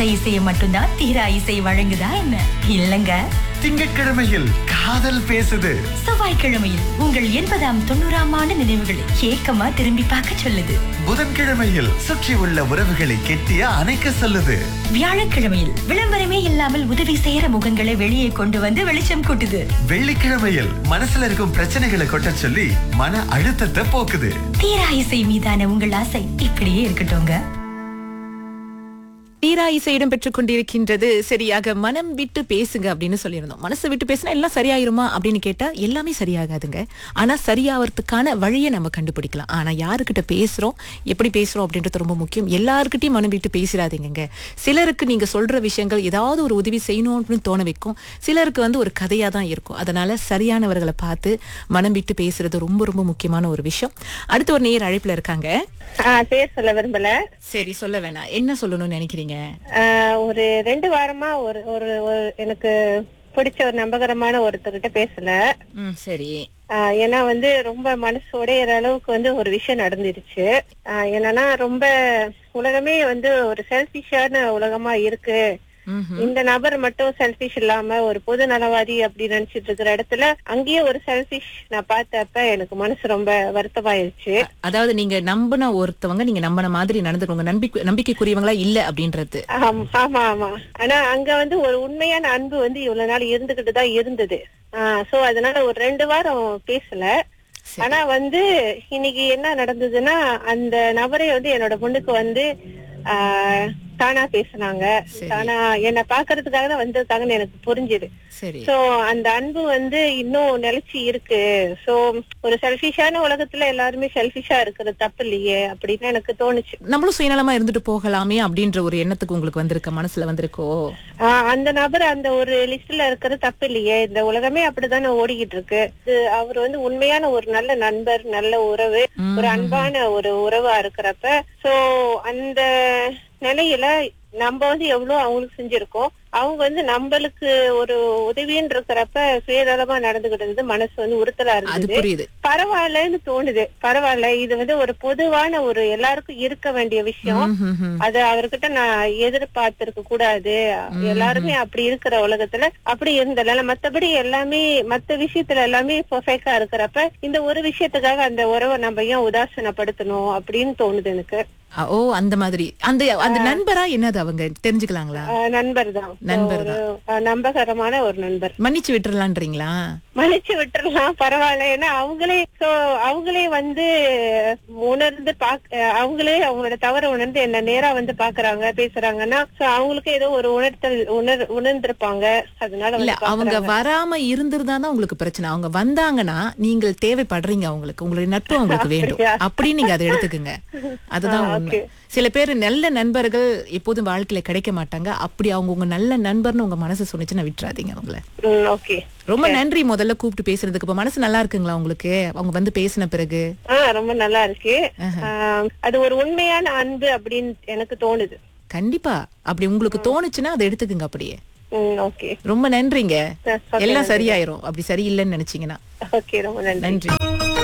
ராக இசையை மட்டும்தான் தீரா இசை வழங்குதா என்ன இல்லங்க திங்கட்கிழமையில் காதல் பேசுது செவ்வாய்க்கிழமையில் உங்கள் எண்பதாம் தொண்ணூறாம் ஆண்டு நினைவுகளை ஏக்கமா திரும்பி பார்க்க சொல்லுது புதன்கிழமையில் சுற்றி உள்ள உறவுகளை கெட்டியா அணைக்க சொல்லுது வியாழக்கிழமையில் விளம்பரமே இல்லாமல் உதவி செய்யற முகங்களை வெளியே கொண்டு வந்து வெளிச்சம் கூட்டுது வெள்ளிக்கிழமையில் மனசுல இருக்கும் பிரச்சனைகளை கொட்ட சொல்லி மன அழுத்தத்தை போக்குது தீரா இசை மீதான உங்கள் ஆசை இப்படியே இருக்கட்டும்ங்க தீரா இசை இடம் பெற்றுக் கொண்டிருக்கின்றது சரியாக மனம் விட்டு பேசுங்க அப்படின்னு சொல்லியிருந்தோம் மனசு விட்டு பேசினா எல்லாம் சரியாயிருமா அப்படின்னு கேட்டா எல்லாமே சரியாகாதுங்க ஆனா சரியாவறதுக்கான வழியை நம்ம கண்டுபிடிக்கலாம் ஆனா யாருக்கிட்ட பேசுறோம் எப்படி பேசுறோம் அப்படின்றது ரொம்ப முக்கியம் எல்லாருக்கிட்டையும் மனம் விட்டு பேசிடாதீங்க சிலருக்கு நீங்க சொல்ற விஷயங்கள் ஏதாவது ஒரு உதவி செய்யணும் அப்படின்னு தோண வைக்கும் சிலருக்கு வந்து ஒரு கதையா தான் இருக்கும் அதனால சரியானவர்களை பார்த்து மனம் விட்டு பேசுறது ரொம்ப ரொம்ப முக்கியமான ஒரு விஷயம் அடுத்து ஒரு நேர் அழைப்புல இருக்காங்க ஆ, பேர் சொல்ல விரும்பல சரி சொல்ல வேணாம் என்ன சொல்லணும்னு நினைக்கிறீங்க ஆ, ஒரு ரெண்டு வாரமா ஒரு ஒரு ஒரு எனக்கு பிடிச்ச ஒரு நம்பகரமான ஒருத்தர்கிட்ட பேசல ம் சரி ஆ, ஏன்னா வந்து ரொம்ப மனசு உடையிற அளவுக்கு வந்து ஒரு விஷயம் நடந்துருச்சு ஆ, என்னன்னா ரொம்ப உலகமே வந்து ஒரு செல்பிஷான உலகமா இருக்கு ம்ஹும். இந்த நபர் மட்டும் செல்பிஷ் இல்லாம ஒரு பொது நலவாதி அப்படி நினைச்சிட்டு இருக்கிற இடத்துல அங்கேயே ஒரு செல்பிஷ் நான் பார்த்தப்ப எனக்கு மனசு ரொம்ப வருத்தமாயிருச்சு அதாவது நீங்க நம்பின ஒருத்தவங்க நீங்க நம்பின மாதிரி நடந்துக்கோங்க நம்பிக்கை நம்பிக்கைக்குரியவங்களா இல்ல அப்படின்றது ஆம், ஆமா ஆமா ஆனா அங்க வந்து ஒரு உண்மையான அன்பு வந்து இவ்வளவு நாள் இருந்துகிட்டு தான் இருந்தது சோ அதனால ஒரு ரெண்டு வாரம் பேசல ஆனா வந்து இன்னைக்கு என்ன நடந்ததுன்னா அந்த நபரே வந்து என்னோட பொண்ணுக்கு வந்து ஆஹ், தானா பேசுனாங்க தானா என்ன பாக்குறதுக்காக தான் வந்திருக்காங்கன்னு எனக்கு புரிஞ்சுது சரி சோ அந்த அன்பு வந்து இன்னும் நிலைச்சு இருக்கு சோ ஒரு செல்பிஷான உலகத்துல எல்லாருமே செல்பிஷா இருக்கிறது தப்பு இல்லையே அப்படின்னு எனக்கு தோணுச்சு நம்மளும் சுயநலமா இருந்துட்டு போகலாமே அப்படின்ற ஒரு எண்ணத்துக்கு உங்களுக்கு வந்திருக்க மனசுல வந்திருக்கோ ஆஹ் அந்த நபர் அந்த ஒரு லிஸ்ட்ல இருக்கிறது தப்பு இல்லையே இந்த உலகமே அப்படித்தானே ஓடிக்கிட்டு இருக்கு இது அவர் வந்து உண்மையான ஒரு நல்ல நண்பர் நல்ல உறவு ஒரு அன்பான ஒரு உறவா இருக்கிறப்ப சோ அந்த நிலையில நம்ம வந்து எவ்வளவு அவங்களுக்கு செஞ்சிருக்கோம் அவங்க வந்து நம்மளுக்கு ஒரு உதவின்னு இருக்கிறப்ப சுயநலமா நடந்துகிட்டு மனசு வந்து உறுத்தலா அது இருந்தது புரியுது பரவாயில்லன்னு தோணுது பரவாயில்ல இது வந்து ஒரு பொதுவான ஒரு எல்லாருக்கும் இருக்க வேண்டிய விஷயம் ம்ஹும், ம்ஹும். அது அவர்கிட்ட நான் எதிர்பார்த்திருக்க கூடாது எல்லாருமே அப்படி இருக்கிற உலகத்துல அப்படி இருந்தல மத்தபடி எல்லாமே மத்த விஷயத்துல எல்லாமே பெர்ஃபெக்டா இருக்கிறப்ப இந்த ஒரு விஷயத்துக்காக அந்த உறவை நம்ம ஏன் உதாசீனப்படுத்தணும் அப்படின்னு தோணுது எனக்கு அ, ஓ அந்த மாதிரி அந்த அந்த நண்பரா என்னது அவங்க தெரிஞ்சுக்கலாங்களா ஆஹ் நண்பர் தான் நண்பர் ஒரு ஆஹ் நம்பகரமான ஒரு நண்பர் மன்னிச்சு விட்டுறலான்றீங்களா மன்னிச்சு விட்டுறலாம் பரவாயில்ல ஏன்னா அவங்களே சோ அவங்களே வந்து உணர்ந்து பாக் அஹ் அவங்களே அவங்களோட தவற உணர்ந்து என்ன நேரா வந்து பாக்குறாங்க பேசுறாங்கன்னா சோ அவங்களுக்கு ஏதோ ஒரு உணர்த்தல் உணர் உணர்ந்திருப்பாங்க அதனால இல்ல வந்து அவங்க பாக்குறாங்க. வராம இருந்திருந்தா தான் உங்களுக்கு பிரச்சனை அவங்க வந்தாங்கன்னா நீங்கள் தேவைப்படுறீங்க அவங்களுக்கு உங்களுடைய நட்பு அவங்களுக்கு வேண்டும் அப்படியா? அப்படி நீங்க அதை எடுத்துக்குங்க அதுதான் ஆ, உண்மை okay. சில பேர் நல்ல நண்பர்கள் எப்போதும் வாழ்க்கையில கிடைக்க மாட்டாங்க அப்படி அவங்க உங்க நல்ல நண்பர்னு உங்க மனசு சொன்னுச்சுன்னா விட்டுறாதீங்க அவங்கள ம், ஓகே ரொம்ப நன்றி முதல்ல கூப்பிட்டு பேசுறதுக்கு இப்ப மனசு நல்லா இருக்குங்களா உங்களுக்கு அவங்க வந்து பேசின பிறகு ஆஹ் ரொம்ப நல்லா இருக்கு ஆஹ் அது ஒரு உண்மையான அன்பு அப்படின்னு எனக்கு தோணுது கண்டிப்பா அப்படி உங்களுக்கு தோணுச்சுன்னா அதை எடுத்துக்குங்க அப்படியே ம், ஓகே ரொம்ப நன்றிங்க Okay, எல்லாம் சரியாயிரும் அப்படி சரியில்லைன்னு நினைச்சீங்கன்னா ஓகே ரொம்ப நன்றி நன்றி